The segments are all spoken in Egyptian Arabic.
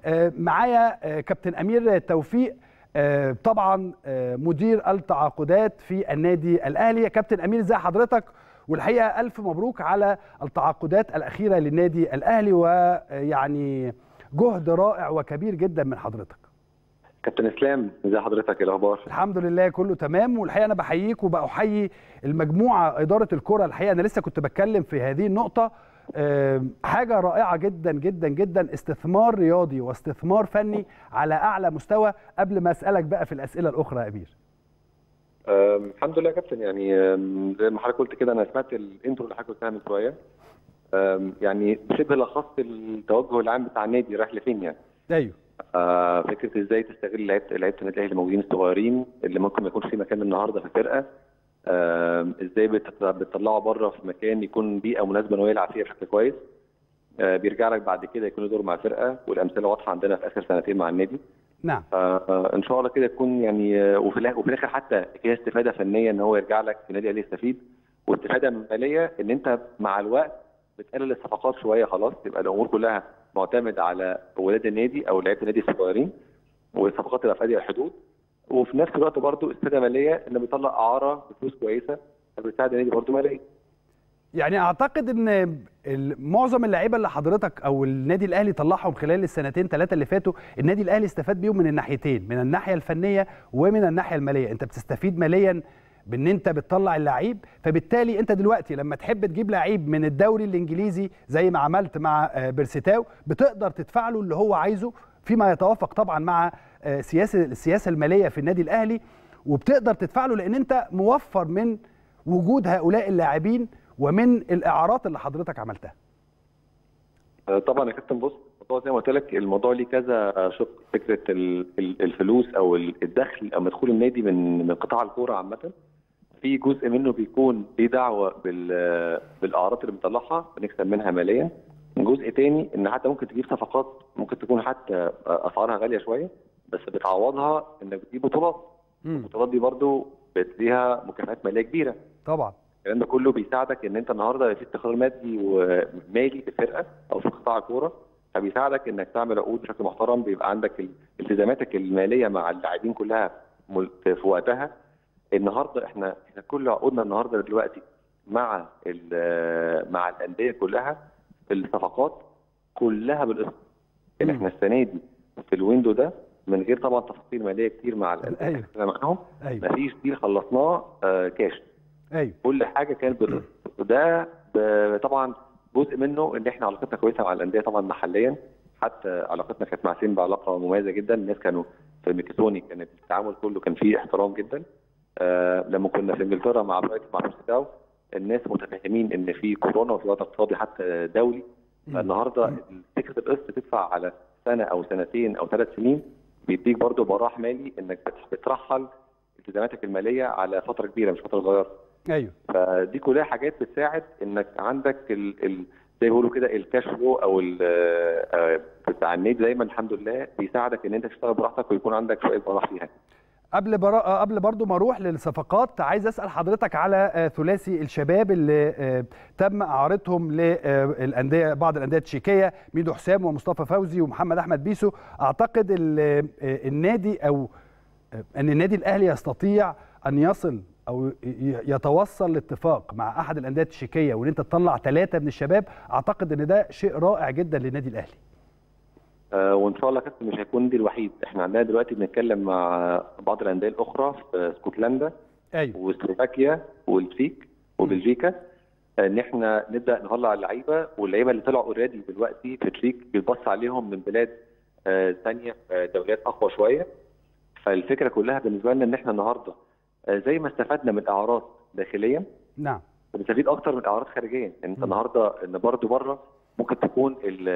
معايا كابتن امير توفيق طبعا مدير التعاقدات في النادي الاهلي يا كابتن امير ازي حضرتك والحقيقه الف مبروك على التعاقدات الاخيره للنادي الاهلي ويعني جهد رائع وكبير جدا من حضرتك كابتن اسلام ازي حضرتك الاخبار الحمد لله كله تمام والحقيقه انا بحييك وبحيي المجموعه اداره الكره الحقيقه انا لسه كنت بتكلم في هذه النقطه حاجه رائعه جدا جدا جدا استثمار رياضي واستثمار فني على اعلى مستوى قبل ما اسالك بقى في الاسئله الاخرى يا امير الحمد لله يا كابتن يعني زي ما حضرتك قلت كده انا سمعت الانترو اللي حضرتك قلتها من شويه يعني شبه لخصت التوجه العام بتاع النادي رايح لفين يعني ايوه آه فكره ازاي تستغل لعيبه لعيبه النادي الاهلي الموجودين الصغيرين اللي ممكن ما يكونش في مكان النهارده في الفرقه آه ازاي بتطلعه بره في مكان يكون بيئه مناسبه ان هو يلعب فيها بشكل كويس آه بيرجع لك بعد كده يكون له دور مع الفرقه والامثله واضحه عندنا في اخر سنتين مع النادي نعم آه ان شاء الله كده تكون يعني وفي الاخر وفي الاخر حتى فيها استفاده فنيه ان هو يرجع لك في النادي الاهلي يستفيد واستفاده ماليه ان انت مع الوقت بتقلل الصفقات شويه خلاص تبقى الامور كلها معتمد على ولاد النادي او لعيبه النادي الصغيرين والصفقات تبقى في اضيق الحدود وفي نفس الوقت برضه استفاده ماليه انه بيطلع اعاره بفلوس كويسه فبتساعد النادي برضه ماليا. يعني اعتقد ان معظم اللعيبه اللي حضرتك او النادي الاهلي طلعهم خلال السنتين ثلاثه اللي فاتوا النادي الاهلي استفاد بيهم من الناحيتين من الناحيه الفنيه ومن الناحيه الماليه انت بتستفيد ماليا بان انت بتطلع اللعيب فبالتالي انت دلوقتي لما تحب تجيب لعيب من الدوري الانجليزي زي ما عملت مع بيرسيتاو بتقدر تدفع له اللي هو عايزه فيما يتوافق طبعا مع سياسه السياسه الماليه في النادي الاهلي وبتقدر تدفع له لان انت موفر من وجود هؤلاء اللاعبين ومن الاعارات اللي حضرتك عملتها طبعا يا كابتن بص الموضوع زي ما قلت لك الموضوع ليه كذا شق فكره الفلوس او الدخل او مدخول النادي من من قطاع الكوره عامه في جزء منه بيكون ليه دعوه بالاعراض اللي بنطلعها بنكسب منها ماليا جزء تاني ان حتى ممكن تجيب صفقات ممكن تكون حتى اسعارها غاليه شويه بس بتعوضها انك بتجيب بطولات البطولات دي برضو ليها مكافآت ماليه كبيره طبعا الكلام ده كله بيساعدك ان انت النهارده في استقرار مادي ومالي في الفرقه او في قطاع الكوره فبيساعدك انك تعمل عقود بشكل محترم بيبقى عندك التزاماتك الماليه مع اللاعبين كلها في وقتها النهارده احنا احنا كل عقودنا النهارده دلوقتي مع مع الانديه كلها في الصفقات كلها بالقسط يعني احنا السنه دي في الويندو ده من غير طبعا تفاصيل ماليه كتير مع الانديه أيوه. معاهم أيوه. مفيش ديل خلصناه آه كاش ايوه كل حاجه كانت بالقسط وده طبعا جزء منه ان احنا علاقتنا كويسه مع الانديه طبعا محليا حتى علاقتنا كانت مع سيمبا علاقه مميزه جدا الناس كانوا في ميكيسوني كان التعامل كله كان فيه احترام جدا آه لما كنا في انجلترا مع برايت مع بورسيتاو الناس متفاهمين ان في كورونا وفي وضع اقتصادي حتى دولي فالنهارده فكره القسط تدفع على سنه او سنتين او ثلاث سنين بيديك برضه براح مالي انك بترحل التزاماتك الماليه على فتره كبيره مش فتره صغيره. ايوه فدي كلها حاجات بتساعد انك عندك ال ال زي ما بيقولوا كده الكاش فلو او بتاع النادي دايما الحمد لله بيساعدك ان انت تشتغل براحتك ويكون عندك شويه براح فيها. قبل برا... قبل برضو ما اروح للصفقات عايز اسال حضرتك على ثلاثي الشباب اللي تم اعارتهم للانديه بعض الانديه التشيكيه ميدو حسام ومصطفى فوزي ومحمد احمد بيسو اعتقد النادي او ان النادي الاهلي يستطيع ان يصل او يتوصل لاتفاق مع احد الانديه التشيكيه وان انت تطلع ثلاثه من الشباب اعتقد ان ده شيء رائع جدا للنادي الاهلي آه وان شاء الله كابتن مش هيكون دي الوحيد احنا عندنا دلوقتي بنتكلم مع بعض الانديه الاخرى في اسكتلندا ايوه وسلوفاكيا والتشيك وبلجيكا ان احنا نبدا نطلع اللعيبه واللعيبه اللي طلعوا اوريدي دلوقتي في تشيك بيتبص عليهم من بلاد ثانيه آه دوريات اقوى شويه فالفكره كلها بالنسبه لنا ان احنا النهارده آه زي ما استفدنا من اعراض داخليا نعم بنستفيد اكتر من اعراض خارجيا يعني انت النهارده ان برضه بره ممكن تكون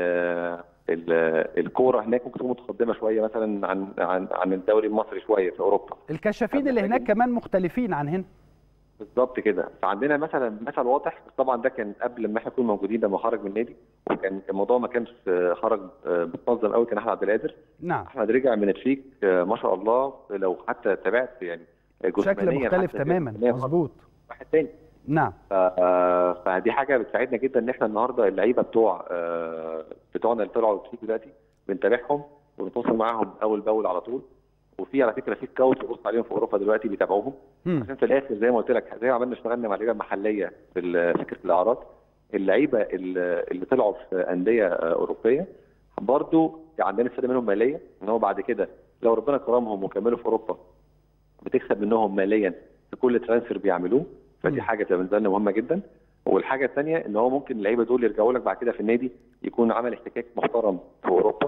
الكوره هناك ممكن تكون متقدمه شويه مثلا عن عن عن الدوري المصري شويه في اوروبا الكشافين اللي هناك كمان مختلفين عن هنا بالظبط كده فعندنا مثلا مثل واضح بس طبعا ده كان قبل ما احنا نكون موجودين لما خرج من النادي وكان الموضوع ما كانش خرج متنظم قوي كان احمد عبد القادر نعم احمد رجع من التشيك ما شاء الله لو حتى تابعت يعني شكل مختلف تماما مظبوط واحد تاني نعم فدي حاجه بتساعدنا جدا ان احنا النهارده اللعيبه بتوع بتوعنا اللي طلعوا التشيك دلوقتي بنتابعهم ونتواصل معاهم اول باول على طول وفي على فكره في سكاوت بص عليهم في اوروبا دلوقتي بيتابعوهم مم. عشان في الاخر زي ما قلت لك زي ما عملنا اشتغلنا مع لعيبه محليه في ال- فكره الاعراض اللعيبه اللي اللي طلعوا في انديه آه، اوروبيه برضو عندنا استفاده منهم ماليه ان هو بعد كده لو ربنا كرمهم وكملوا في اوروبا بتكسب منهم ماليا في كل ترانسفير بيعملوه مم. فدي حاجه بتبقى بالنسبه لنا مهمه جدا والحاجه الثانيه ان هو ممكن اللعيبه دول يرجعوا لك بعد كده في النادي يكون عمل احتكاك محترم في اوروبا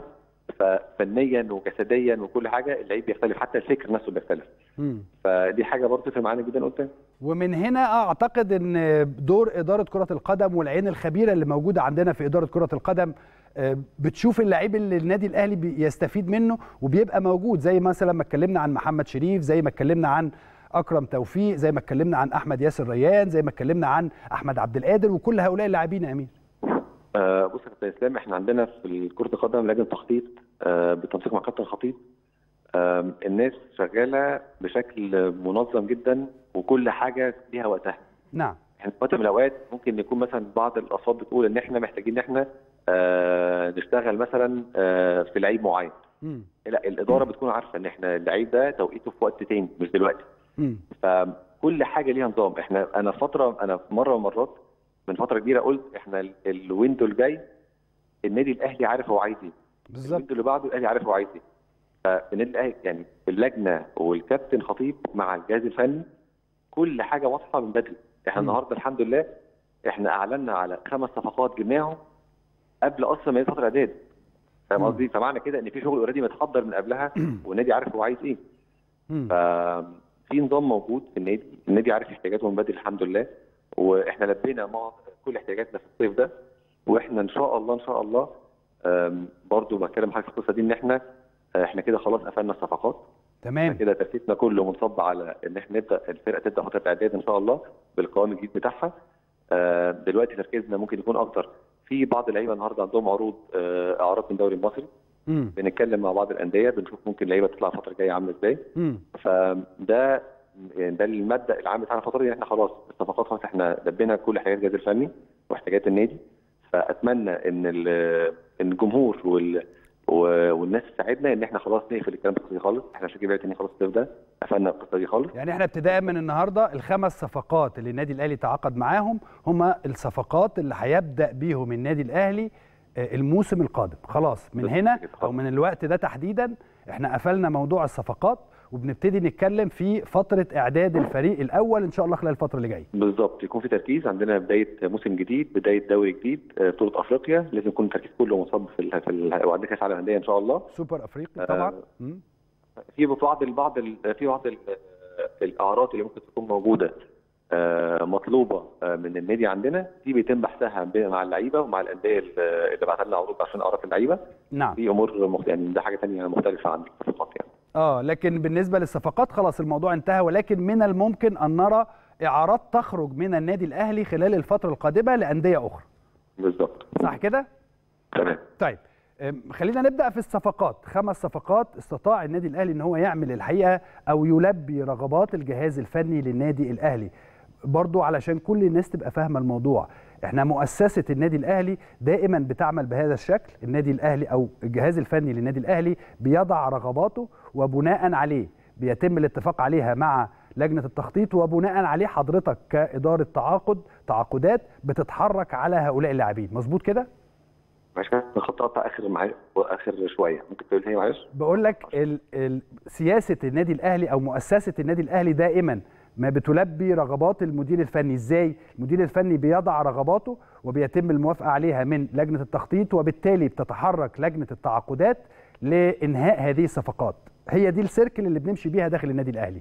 ففنيا وجسديا وكل حاجه اللعيب بيختلف حتى الفكر نفسه بيختلف مم. فدي حاجه برضه تفرق معانا جدا قدام ومن هنا اعتقد ان دور اداره كره القدم والعين الخبيره اللي موجوده عندنا في اداره كره القدم آه، بتشوف اللعيب اللي النادي الاهلي بيستفيد منه وبيبقى موجود زي مثلا ما اتكلمنا عن محمد شريف زي ما اتكلمنا عن اكرم توفيق زي ما اتكلمنا عن احمد ياسر ريان زي ما اتكلمنا عن احمد عبد القادر وكل هؤلاء اللاعبين يا امير آه بص يا كابتن اسلام احنا عندنا في كره القدم لجنه تخطيط آه بالتنسيق مع كابتن الخطيب آه الناس شغاله بشكل منظم جدا وكل حاجه ليها وقتها نعم احنا في وقت من الاوقات ممكن يكون مثلا بعض الاصوات بتقول ان احنا محتاجين ان احنا آه نشتغل مثلا آه في لعيب معين مم. لا الاداره بتكون عارفه ان احنا اللعيب ده توقيته في وقت تاني مش دلوقتي مم. فكل حاجه ليها نظام احنا انا فتره انا في مره من المرات من فتره كبيره قلت احنا ال- الويندو الجاي النادي الاهلي عارف هو عايز ايه بالظبط الويندو اللي بعده الاهلي عارف هو عايز ايه فالنادي الاهلي يعني اللجنه والكابتن خطيب مع الجهاز الفني كل حاجه واضحه من بدري احنا مم. النهارده الحمد لله احنا اعلنا على خمس صفقات جبناهم قبل اصلا ما يبقى فتره اعداد فاهم مم. قصدي فمعنى كده ان في شغل اوريدي متحضر من قبلها والنادي عارف هو عايز ايه مم. ففي نظام موجود في النادي النادي عارف احتياجاته من بدري الحمد لله واحنا لبينا مع كل احتياجاتنا في الصيف ده واحنا ان شاء الله ان شاء الله آم، برضو بتكلم حاجه في القصه دي ان احنا آه، احنا كده خلاص قفلنا الصفقات احنا تمام كده تركيزنا كله منصب على ان احنا نبدا الفرقه تبدا فتره اعداد ان شاء الله بالقوام الجديد بتاعها آه، دلوقتي تركيزنا ممكن يكون اكتر في بعض اللعيبه النهارده عندهم عروض آه، اعراض من الدوري المصري مم. بنتكلم مع بعض الانديه بنشوف ممكن اللعيبه تطلع الفتره الجايه عامله ازاي مم. فده يعني ده المبدا العام بتاعنا الفتره دي إن احنا خلاص الصفقات خلاص احنا لبينا كل احتياجات الجهاز الفني واحتياجات النادي فاتمنى ان ال- ان الجمهور وال و- والناس تساعدنا ان احنا خلاص نقفل الكلام ده خالص احنا مش هنجيب تاني خلاص الصيف ده قفلنا القصه دي خالص يعني احنا ابتداء من النهارده الخمس صفقات اللي النادي الاهلي تعاقد معاهم هم الصفقات اللي هيبدا بيهم النادي الاهلي آه، الموسم القادم خلاص من بالظبط هنا كده. او من الوقت ده تحديدا احنا قفلنا موضوع الصفقات وبنبتدي نتكلم في فتره اعداد الفريق الاول ان شاء الله خلال الفتره اللي جايه بالظبط يكون في تركيز عندنا بدايه موسم جديد بدايه دوري جديد آه، بطوله افريقيا لازم يكون التركيز كله منصب في ال في ال وعندنا كاس العالم للانديه ان شاء الله سوبر افريقي آه، طبعا مم. في بعض البعض ال- في بعض ال- الاعراض اللي ممكن تكون موجوده آه، مطلوبه آه، من النادي عندنا دي بيتم بحثها بين- مع اللعيبه ومع الانديه اللي اللي بعت لنا عروض عشان اعرف اللعيبه نعم في امور مخ... يعني ده حاجه ثانيه مختلفه عن الصفقات يعني اه لكن بالنسبه للصفقات خلاص الموضوع انتهى ولكن من الممكن ان نرى اعارات تخرج من النادي الاهلي خلال الفتره القادمه لانديه اخرى بالظبط صح كده تمام طيب أم، خلينا نبدا في الصفقات خمس صفقات استطاع النادي الاهلي ان هو يعمل الحقيقه او يلبي رغبات الجهاز الفني للنادي الاهلي برضو علشان كل الناس تبقى فاهمه الموضوع احنا مؤسسه النادي الاهلي دائما بتعمل بهذا الشكل النادي الاهلي او الجهاز الفني للنادي الاهلي بيضع رغباته وبناء عليه بيتم الاتفاق عليها مع لجنه التخطيط وبناء عليه حضرتك كاداره تعاقد تعاقدات بتتحرك على هؤلاء اللاعبين مظبوط كده معلش كده الخط بتاع اخر معايا اخر شويه ممكن تقول لي معلش بقول لك ال ال سياسه النادي الاهلي او مؤسسه النادي الاهلي دائما ما بتلبي رغبات المدير الفني ازاي المدير الفني بيضع رغباته وبيتم الموافقه عليها من لجنه التخطيط وبالتالي بتتحرك لجنه التعاقدات لانهاء هذه الصفقات هي دي السيركل اللي بنمشي بيها داخل النادي الاهلي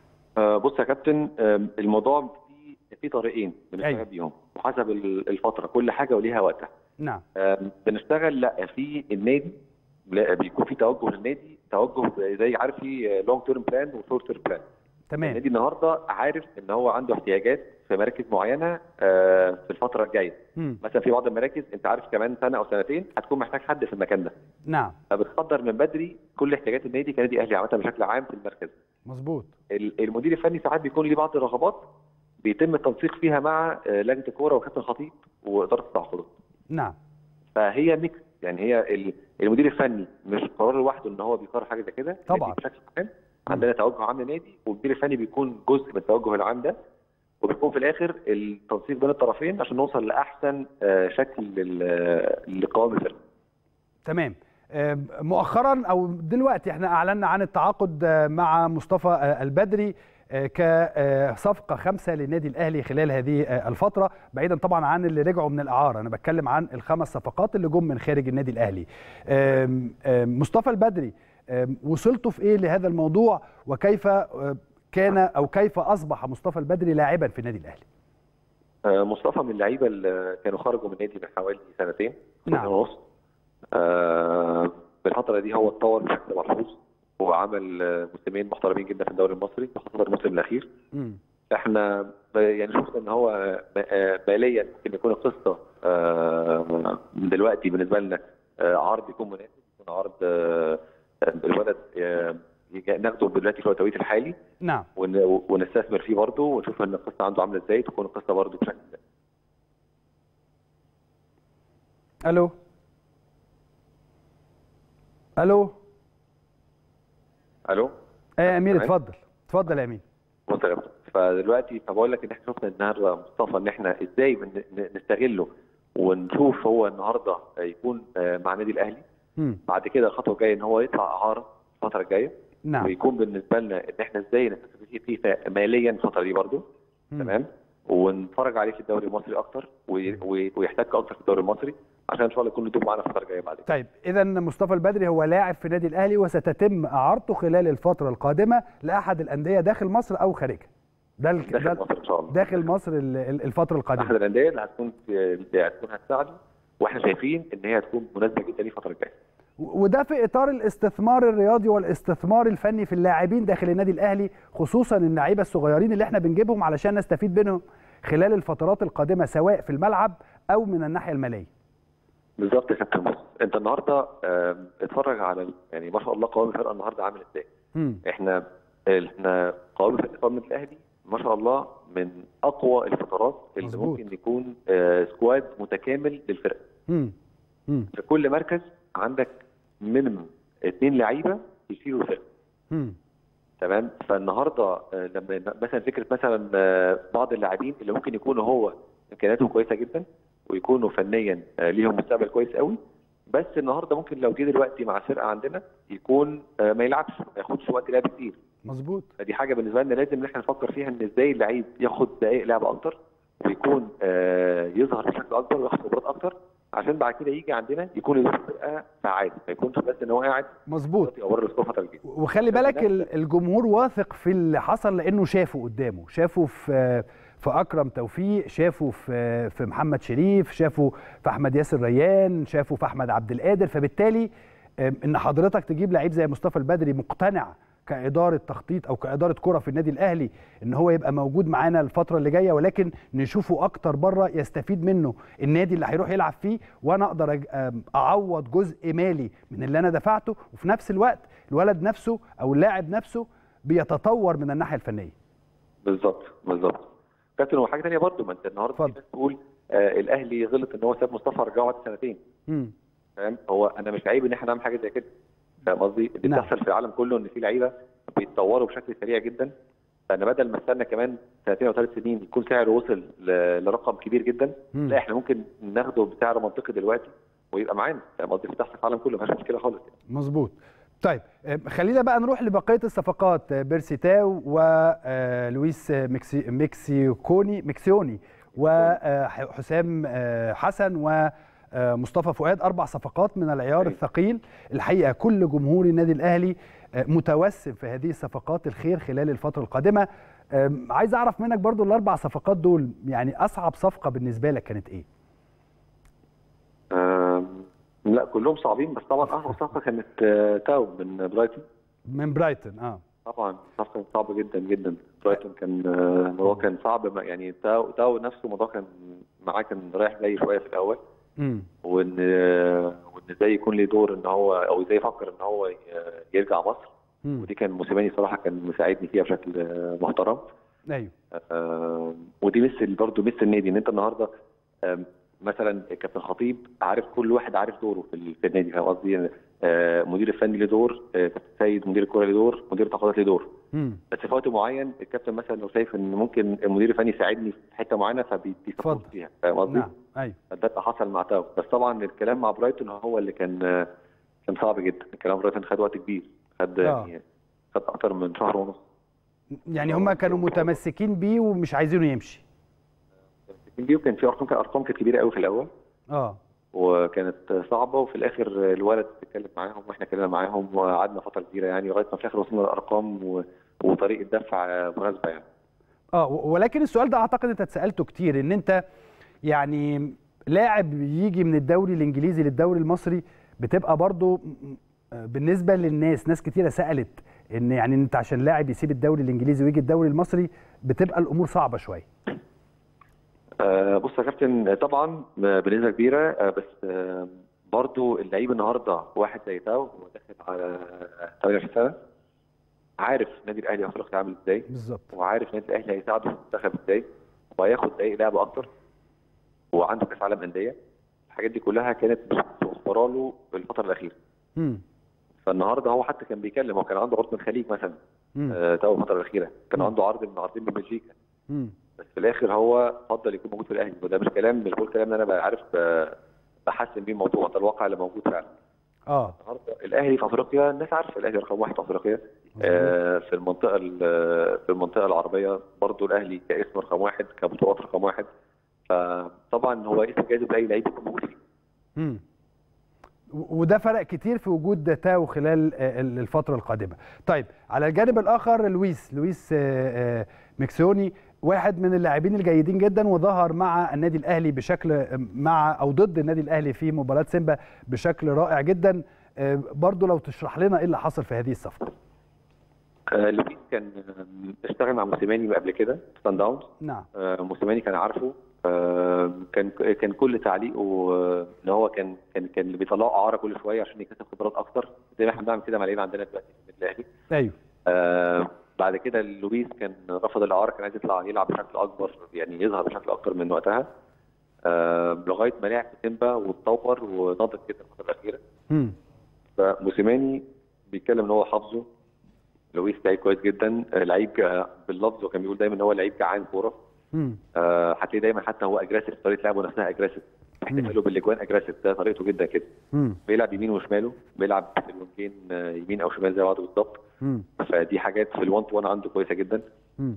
آه بص يا كابتن آه الموضوع في في طريقين بنشتغل أيوة. بيهم وحسب ال- الفتره كل حاجه وليها وقتها نعم آم، بنشتغل لا في النادي لا بيكون في توجه للنادي توجه زي- زي عارف في لونج تيرم بلان وشورت تيرم بلان تمام النادي النهارده عارف ان هو عنده احتياجات في مراكز معينه آه، في الفتره الجايه مم. مثلا في بعض المراكز انت عارف كمان سنه او سنتين هتكون محتاج حد في المكان ده نعم فبتقدر من بدري كل احتياجات النادي كنادي اهلي عامه بشكل عام في المركز مظبوط ال- المدير الفني ساعات بيكون ليه بعض الرغبات بيتم التنسيق فيها مع آه، لجنه الكوره وكابتن الخطيب واداره التعاقدات نعم فهي ميكس يعني هي ال- المدير الفني مش قرار لوحده ان هو بيقرر حاجه زي كده طبعاً. النادي بشكل عام عندنا توجه عام للنادي والمدير الفني بيكون جزء من التوجه العام ده وبيكون في الاخر التنسيق بين الطرفين عشان نوصل لاحسن آه، شكل لل- لقوام الفرقه تمام آه، مؤخرا او دلوقتي احنا اعلنا عن التعاقد آه، مع مصطفى آه، البدري آه، كصفقه خمسه للنادي الاهلي خلال هذه آه، الفتره بعيدا طبعا عن اللي رجعوا من الاعاره انا بتكلم عن الخمس صفقات اللي جم من خارج النادي الاهلي آم، آم، مصطفى البدري آم، وصلتوا في ايه لهذا الموضوع وكيف آه، كان او كيف اصبح مصطفى البدري لاعبا في النادي الاهلي آه، مصطفى من اللعيبه اللي كانوا خرجوا من النادي من حوالي سنتين نعم. سنة ونص آه، في الفتره دي هو اتطور بشكل ملحوظ وعمل آه، موسمين محترمين جدا في الدوري المصري خاصه الموسم الاخير مم. احنا ب- يعني شفنا ان هو آه، ماليا ممكن يكون القصه آه، من دلوقتي بالنسبه لنا آه، عرض يكون مناسب يكون عرض آه، الولد آه، يجي- ناخده دلوقتي في التوقيت الحالي نعم ون- ونستثمر فيه برضه ونشوف ان القصه عنده عامله ازاي تكون القصه برضه بشكل الو الو الو آه يا امير تمام. اتفضل اتفضل يا امير وانت غبت. فدلوقتي فبقول لك ان احنا شفنا النهارده مصطفى ان احنا ازاي بن- ن- نستغله ونشوف هو النهارده يكون آه، مع النادي الاهلي مم. بعد كده الخطوه الجايه ان هو يطلع اعاره الفتره الجايه نعم ويكون بالنسبه لنا ان احنا ازاي نستفيد فيه فيه ماليا الفتره دي برضه مم. تمام ونتفرج عليه في الدوري المصري اكتر وي- وي- ويحتك اكتر في الدوري المصري عشان ان شاء الله يكون له دور معانا الفتره الجايه بعد كده طيب اذا مصطفى البدري هو لاعب في النادي الاهلي وستتم اعارته خلال الفتره القادمه لاحد الانديه داخل مصر او خارجها ده ال- داخل ده مصر ان شاء الله داخل مصر ال- ال- الفتره احد القادمه الانديه اللي هتكون اللي هتكون هتساعده واحنا شايفين ان هي هتكون مناسبه جدا ليه الفتره الجايه و- وده في اطار الاستثمار الرياضي والاستثمار الفني في اللاعبين داخل النادي الاهلي خصوصا اللعيبه الصغيرين اللي احنا بنجيبهم علشان نستفيد منهم خلال الفترات القادمه سواء في الملعب او من الناحيه الماليه بالظبط يا كابتن مصر انت النهارده آم، اتفرج على ال- يعني ما شاء الله قوام الفرقه النهارده عامل ازاي مم. احنا احنا قوام فرقه قوام النادي الاهلي ما شاء الله من اقوى الفترات اللي مظبوط. ممكن يكون آه، سكواد متكامل للفرقه مم. مم. في كل مركز عندك مينيمم اثنين لعيبه يشيلوا الفرقه مم. تمام فالنهارده آه، لما مثلا فكره مثلا آه، بعض اللاعبين اللي ممكن يكونوا هو امكانياتهم كويسه جدا ويكونوا فنيا آه، ليهم مستقبل كويس قوي بس النهارده ممكن لو جه دلوقتي مع الفرقه عندنا يكون آه، ما يلعبش ما ياخدش وقت لعب كتير مظبوط فدي حاجه بالنسبه لنا لازم ان احنا نفكر فيها ان ازاي اللعيب ياخد دقائق لعب اكتر ويكون آه، يظهر بشكل اكبر وياخد خبرات اكتر عشان بعد كده يجي عندنا يكون يدور الفرقه فعال ما يكونش بس ان هو قاعد مظبوط يوري الاسلوب فتره كبيره وخلي بالك ال- الجمهور واثق في اللي حصل لانه شافه قدامه شافه في في اكرم توفيق شافه في في محمد شريف شافه في احمد ياسر ريان شافه في احمد عبد القادر فبالتالي آم، ان حضرتك تجيب لعيب زي مصطفى البدري مقتنع كاداره تخطيط او كاداره كره في النادي الاهلي ان هو يبقى موجود معانا الفتره اللي جايه ولكن نشوفه اكتر بره يستفيد منه النادي اللي هيروح يلعب فيه وانا اقدر أج- آم، اعوض جزء مالي من اللي انا دفعته وفي نفس الوقت الولد نفسه او اللاعب نفسه بيتطور من الناحيه الفنيه بالظبط بالظبط كابتن هو حاجه ثانيه برضو ما انت النهارده في اتفضل. ناس تقول آه الاهلي غلط ان هو ساب مصطفى رجعه بعد سنتين مم. فاهم هو انا مش عيب ان احنا نعمل حاجه زي كده فاهم قصدي اللي نعم. بيحصل في العالم كله ان في لعيبه بيتطوروا بشكل سريع جدا فانا بدل ما استنى كمان سنتين او ثلاث سنين يكون سعره وصل ل- لرقم كبير جدا مم. لا احنا ممكن ناخده بسعر منطقي دلوقتي ويبقى معانا فاهم قصدي بتحصل في العالم كله ما فيهاش مشكله خالص مظبوط طيب آه، خلينا بقى نروح لبقيه الصفقات آه، بيرسيتاو ولويس مكسي مكسيكوني مكسيوني وحسام حسن ومصطفى فؤاد اربع صفقات من العيار أيوة. الثقيل الحقيقه كل جمهور النادي الاهلي آه، متوسم في هذه الصفقات الخير خلال الفتره القادمه آم، عايز اعرف منك برضو الاربع صفقات دول يعني اصعب صفقه بالنسبه لك كانت ايه آم، لا كلهم صعبين بس طبعا اصعب صفقه كانت آه، تاو من برايتون من برايتون اه طبعا صفقه كانت صعبه جدا جدا برايتون كان آه، الموضوع كان صعب ما- يعني تاو تاو نفسه الموضوع كان معاه كان رايح جاي شويه في الاول امم وان آه، وان ازاي يكون ليه دور ان هو او ازاي يفكر ان هو ي- يرجع مصر مم. ودي كان موسيماني صراحه كان مساعدني فيها بشكل آه، محترم ايوه آه، ودي مثل برضه مثل النادي ان انت النهارده آم، مثلا كابتن خطيب عارف كل واحد عارف دوره في ال- في النادي فاهم قصدي آه، مدير الفني له دور آه، كابتن سيد مدير الكوره له دور مدير التعاقدات له دور مم. بس في وقت معين الكابتن مثلا لو شايف ان ممكن المدير الفني يساعدني في حته معينه فبيسبورت اتفضل. فيها فاهم قصدي؟ نعم ايوه ده اللي حصل مع تاو بس طبعا الكلام مع برايتون هو اللي كان كان صعب جدا الكلام مع برايتون خد وقت كبير خد آه. يعني خد اكتر من شهر ونص يعني هم كانوا متمسكين بيه ومش عايزينه يمشي دي وكان في ارقام كان ارقام كانت كبيره قوي في الاول اه وكانت صعبه وفي الاخر الولد اتكلم معاهم واحنا اتكلمنا معاهم وقعدنا فتره كبيره يعني لغايه ما في الاخر وصلنا لارقام و... وطريقه دفع مناسبه يعني اه و- ولكن السؤال ده اعتقد انت اتسالته كتير ان انت يعني لاعب يجي من الدوري الانجليزي للدوري المصري بتبقى برضو م- م- بالنسبه للناس ناس كتيره سالت ان يعني انت عشان لاعب يسيب الدوري الانجليزي ويجي الدوري المصري بتبقى الامور صعبه شويه آه، بص يا كابتن طبعا بنسبه كبيره آه، بس آه، برضو اللعيب النهارده واحد زي تاو هو داخل على 28 سنه عارف النادي الاهلي افريقيا عامل ازاي بالظبط وعارف النادي الاهلي هيساعده في المنتخب ازاي وهياخد دقايق لعب اكتر وعنده كاس عالم انديه الحاجات دي كلها كانت متوفره له في الفتره الاخيره امم فالنهارده هو حتى كان بيتكلم هو كان عنده عرض من الخليج مثلا امم آه، تو الفتره الاخيره كان مم. عنده عرض من عرضين من بلجيكا امم بس في الاخر هو فضل يكون موجود في الاهلي وده مش كلام مش بقول كلام ان انا بقى عارف آه، بحسن بيه الموضوع ده الواقع اللي موجود فعلا اه النهارده الاهلي في افريقيا الناس عارفه الاهلي رقم واحد في افريقيا آه، في المنطقه ال- في المنطقه العربيه برضو الاهلي كاسم رقم واحد كبطولات رقم واحد فطبعا هو اسم جاذب لاي لعيب يكون موجود فيه امم وده فرق كتير في وجود تاو خلال آه، الفتره القادمه طيب على الجانب الاخر لويس لويس آه، آه، ميكسوني واحد من اللاعبين الجيدين جدا وظهر مع النادي الاهلي بشكل مع او ضد النادي الاهلي في مباراه سيمبا بشكل رائع جدا آه، برضو لو تشرح لنا ايه اللي حصل في هذه الصفقه آه، لويس كان آه، اشتغل مع موسيماني قبل كده ستاند داونز نعم آه، موسيماني كان عارفه آه، كان كان كل تعليقه آه، ان هو كان كان كان اللي بيطلعه اعاره كل شويه عشان يكتسب خبرات اكتر زي ما احنا بنعمل كده مع اللعيبه عندنا دلوقتي في النادي الاهلي ايوه آه، بعد كده لويس كان رفض الاعاره كان عايز يطلع يلعب بشكل اكبر يعني يظهر بشكل اكتر من وقتها آه، لغايه ما لعب في سيمبا واتطور ونضج جدا الفتره الاخيره امم فموسيماني بيتكلم ان هو حافظه لويس لعيب كويس جدا آه، لعيب آه، باللفظ وكان بيقول دايما ان هو لعيب جعان كوره امم آه، هتلاقي دايما حتى هو اجريسيف طريقه لعبه نفسها اجريسيف احتفاله بالاجوان اجريسيف ده طريقته جدا كده امم بيلعب يمين وشماله بيلعب في الوينجين آه، يمين او شمال زي بعض بالظبط امم فدي حاجات في الوان تو وان عنده كويسه جدا امم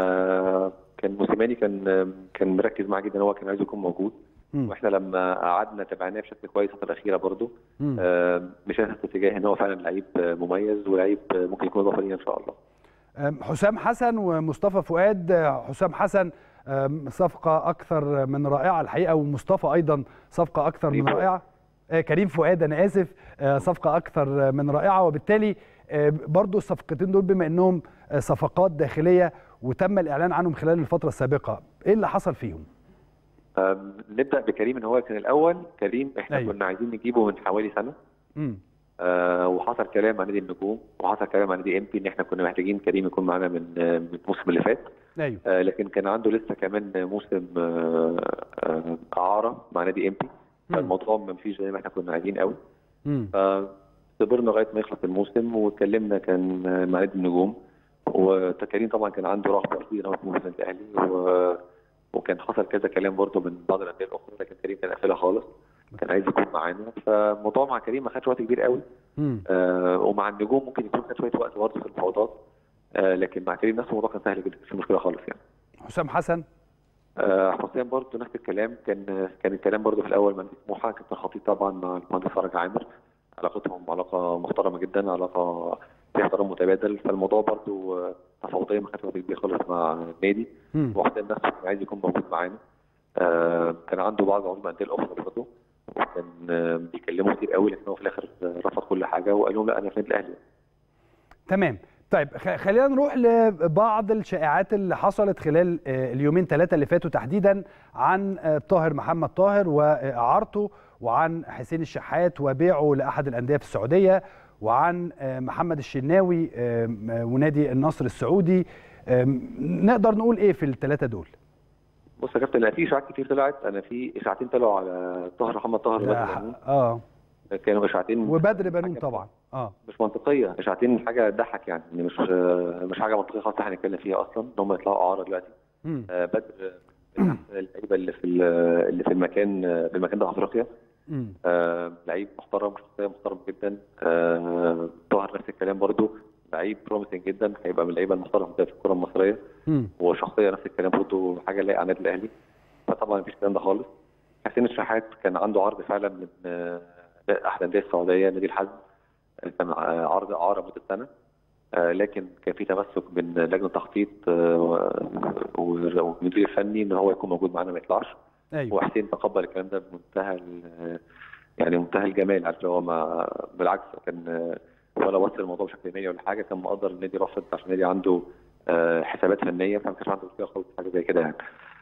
فكان موسيماني كان كان مركز معاه جدا هو كان عايز يكون موجود واحنا لما قعدنا تابعناه بشكل كويس الفتره الاخيره برضه مم. آه، مشينا في اتجاه ان هو فعلا لعيب آه، مميز ولعيب آه، ممكن يكون اضافه لينا ان شاء الله أم، حسام حسن ومصطفى فؤاد أه، حسام حسن أم، صفقة أكثر من رائعة الحقيقة ومصطفى أيضا صفقة أكثر من كريم فؤاد. رائعة آه، كريم فؤاد أنا آسف آه، صفقة أكثر من رائعة وبالتالي آه، برضو الصفقتين دول بما أنهم آه، صفقات داخلية وتم الإعلان عنهم خلال الفترة السابقة إيه اللي حصل فيهم؟ آم، نبدا بكريم ان هو كان الاول كريم احنا أيوة. كنا عايزين نجيبه من حوالي سنه مم. آه، وحصل كلام مع نادي النجوم وحصل كلام مع نادي ام بي ان احنا كنا محتاجين كريم يكون معانا من آه، من الموسم اللي فات أيوه آه، لكن كان عنده لسه كمان موسم آه، آه، اعاره مع نادي ام بي مم. فالموضوع ما مفيش زي ما احنا كنا عايزين قوي مم. فصبرنا لغايه ما يخلص الموسم واتكلمنا كان مع نادي النجوم وكريم طبعا كان عنده رغبه كبيره هو في موسم الاهلي و... وكان حصل كذا كلام برضه من بعض الانديه الاخرى لكن كريم كان قافلها خالص كان عايز يكون معانا فالموضوع مع كريم ما خدش وقت كبير قوي مم. آه ومع النجوم ممكن يكون خد شويه وقت برضه في المفاوضات آه لكن مع كريم نفسه الموضوع كان سهل جدا مش مشكله خالص يعني حسام حسن آه حسام برضه نفس الكلام كان كان الكلام برضه في الاول مع نادي سموحه كابتن خطيب طبعا مع المهندس فرج عامر علاقتهم علاقه محترمه جدا علاقه فيها احترام متبادل فالموضوع برضه آه، تفاوضيا ما خدش وقت كبير خالص مع النادي مم. وحسام نفسه كان عايز يكون موجود معانا آه كان عنده بعض عروض الانديه الاخرى برضه وكان آه بيكلمه كتير قوي لكن هو في الاخر آه، رفض كل حاجه وقال لهم لا انا في النادي الاهلي تمام طيب خ- خلينا نروح لبعض الشائعات اللي حصلت خلال آه، اليومين ثلاثة اللي فاتوا تحديدا عن آه، طاهر محمد طاهر وإعارته وعن حسين الشحات وبيعه لأحد الأندية في السعودية وعن آه، محمد الشناوي آم، آه، ونادي النصر السعودي آم، نقدر نقول إيه في الثلاثة دول؟ بص يا كابتن لا في اشاعات كتير طلعت انا في اشاعتين طلعوا على طاهر محمد طاهر ده وبدر ح- بنون. اه كانوا اشاعتين وبدر بنون طبعا اه مش منطقيه اشاعتين حاجه تضحك يعني إن مش مش حاجه منطقيه خالص احنا هنتكلم فيها اصلا ان هم يطلعوا اعاره دلوقتي مم. آه، بدر من احسن اللعيبه اللي في ال- اللي في المكان في المكان ده في افريقيا مم. آه، لعيب محترم شخصيه محترم جدا آه، طاهر نفس الكلام برضو لعيب بروميسنج جدا هيبقى من اللعيبه المحترمه في الكره المصريه مم. وشخصيه نفس الكلام برضو حاجه لايقه على النادي الاهلي فطبعا مفيش الكلام ده خالص حسين الشحات كان عنده عرض فعلا من آه، احد انديه السعوديه نادي الحزم كان آه، عرض اعاره مده سنه آه، لكن كان في تمسك من لجنه التخطيط آه، والمدير الفني ان هو يكون موجود معانا ما يطلعش ايوه وحسين تقبل الكلام ده بمنتهى ال- يعني منتهى الجمال عارف اللي هو ما بالعكس كان ولا وصل الموضوع بشكل نية ولا حاجه كان مقدر النادي رافض عشان النادي عنده آه، حسابات فنيه فما كانش عنده مشكله خالص في حاجه زي كده يعني.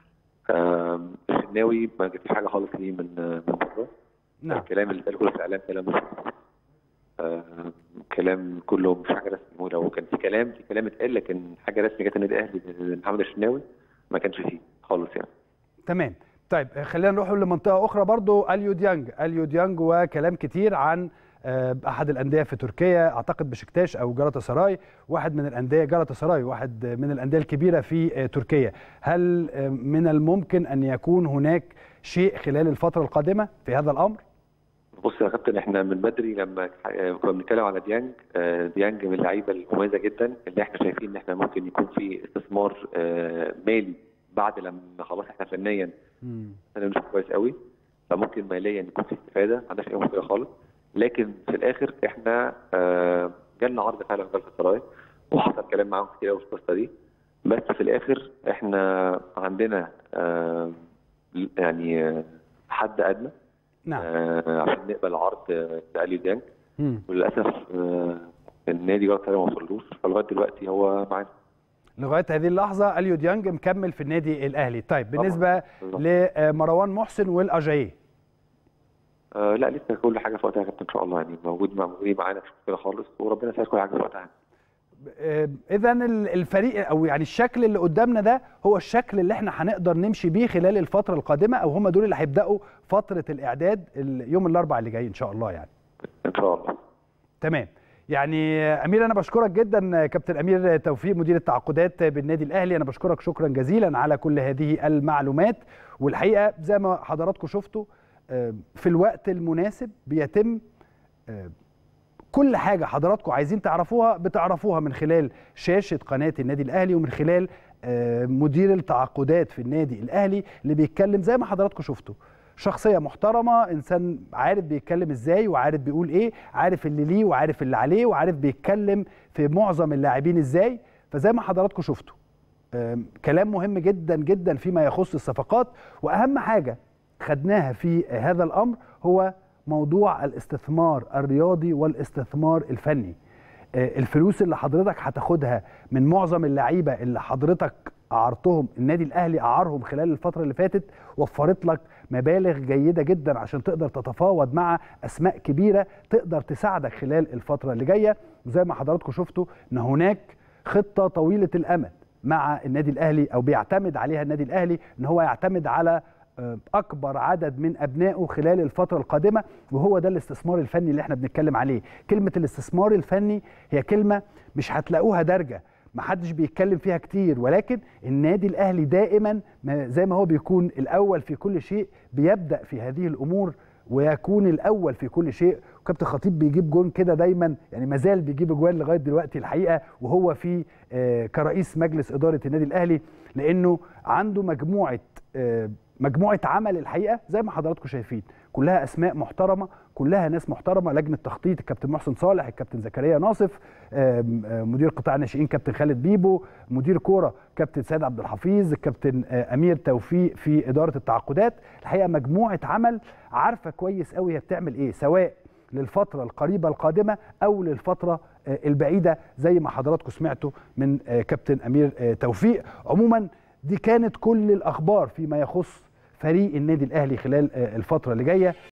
آم، الشناوي ما جبتش حاجه خالص ليه من من بره نعم الكلام اللي اتقال كله في الاعلام كلام مش آه، كلام كله مش حاجه رسمي لو كان في كلام في كلام اتقال لكن حاجه رسمي جت النادي الاهلي من محمد الشناوي ما كانش فيه خالص يعني تمام طيب خلينا نروح لمنطقه اخرى برضو اليو ديانج اليو ديانج وكلام كتير عن آه، احد الانديه في تركيا اعتقد بشكتاش او جالاتا سراي واحد من الانديه جالاتا سراي واحد من الانديه الكبيره في آه، تركيا هل آه، من الممكن ان يكون هناك شيء خلال الفتره القادمه في هذا الامر بص يا كابتن احنا من بدري لما ح- كنا بنتكلم على ديانج آه، ديانج من اللعيبه المميزه جدا اللي احنا شايفين ان احنا ممكن يكون في استثمار آه، مالي بعد لما خلاص احنا فنيا انا مش كويس قوي فممكن ماليا يكون في استفاده ما عندناش اي مشكله خالص لكن في الاخر احنا آه، جالنا عرض فعلا من جلطة سراي وحصل كلام معاهم كتير قوي في القصه دي بس في الاخر احنا عندنا آه، يعني آه، حد ادنى نعم آه، عشان نقبل عرض آه، لاليو ديانج مم. وللاسف آه، النادي جلطة سراي ما وصلوش فلغايه دلوقتي هو معانا لغايه هذه اللحظه اليو ديانج مكمل في النادي الاهلي طيب طبعاً. بالنسبه بالظبط. لمروان محسن والاجاييه آه لا لسه كل حاجه في وقتها يا كابتن ان شاء الله يعني موجود مع موجودين معانا مش مشكله خالص وربنا يسهل كل حاجه في وقتها اذا الفريق او يعني الشكل اللي قدامنا ده هو الشكل اللي احنا هنقدر نمشي بيه خلال الفتره القادمه او هم دول اللي هيبداوا فتره الاعداد ال- يوم الاربعاء اللي جاي ان شاء الله يعني ان شاء الله تمام يعني امير انا بشكرك جدا كابتن امير توفيق مدير التعاقدات بالنادي الاهلي انا بشكرك شكرا جزيلا على كل هذه المعلومات والحقيقه زي ما حضراتكم شفتوا آه، في الوقت المناسب بيتم آه، كل حاجه حضراتكم عايزين تعرفوها بتعرفوها من خلال شاشه قناه النادي الاهلي ومن خلال آه، مدير التعاقدات في النادي الاهلي اللي بيتكلم زي ما حضراتكم شفتوا شخصيه محترمه انسان عارف بيتكلم ازاي وعارف بيقول ايه عارف اللي ليه وعارف اللي عليه وعارف بيتكلم في معظم اللاعبين ازاي فزي ما حضراتكم شفتوا آم، كلام مهم جدا جدا فيما يخص الصفقات واهم حاجه خدناها في هذا الامر هو موضوع الاستثمار الرياضي والاستثمار الفني آه، الفلوس اللي حضرتك هتاخدها من معظم اللعيبه اللي حضرتك اعرتهم النادي الاهلي اعارهم خلال الفتره اللي فاتت وفرت لك مبالغ جيده جدا عشان تقدر تتفاوض مع اسماء كبيره تقدر تساعدك خلال الفتره اللي جايه وزي ما حضراتكم شفتوا ان هناك خطه طويله الامد مع النادي الاهلي او بيعتمد عليها النادي الاهلي ان هو يعتمد على آه، اكبر عدد من ابنائه خلال الفتره القادمه وهو ده الاستثمار الفني اللي احنا بنتكلم عليه كلمه الاستثمار الفني هي كلمه مش هتلاقوها دارجه محدش بيتكلم فيها كتير ولكن النادي الاهلي دائما ما- زي ما هو بيكون الاول في كل شيء بيبدا في هذه الامور ويكون الاول في كل شيء وكابتن خطيب بيجيب جون كده دايما يعني ما زال بيجيب جوان لغايه دلوقتي الحقيقه وهو في آه، كرئيس مجلس اداره النادي الاهلي لانه عنده مجموعه آه، مجموعه عمل الحقيقه زي ما حضراتكم شايفين كلها اسماء محترمه كلها ناس محترمه لجنه تخطيط الكابتن محسن صالح الكابتن زكريا ناصف آم، آه، مدير قطاع الناشئين كابتن خالد بيبو مدير كوره كابتن سيد عبد الحفيظ الكابتن آه، امير توفيق في اداره التعاقدات الحقيقه مجموعه عمل عارفه كويس قوي هي بتعمل ايه سواء للفتره القريبه القادمه او للفتره آه، البعيده زي ما حضراتكم سمعتوا من آه، كابتن امير آه، توفيق عموما دي كانت كل الاخبار فيما يخص فريق النادي الاهلي خلال آه، الفتره اللي جايه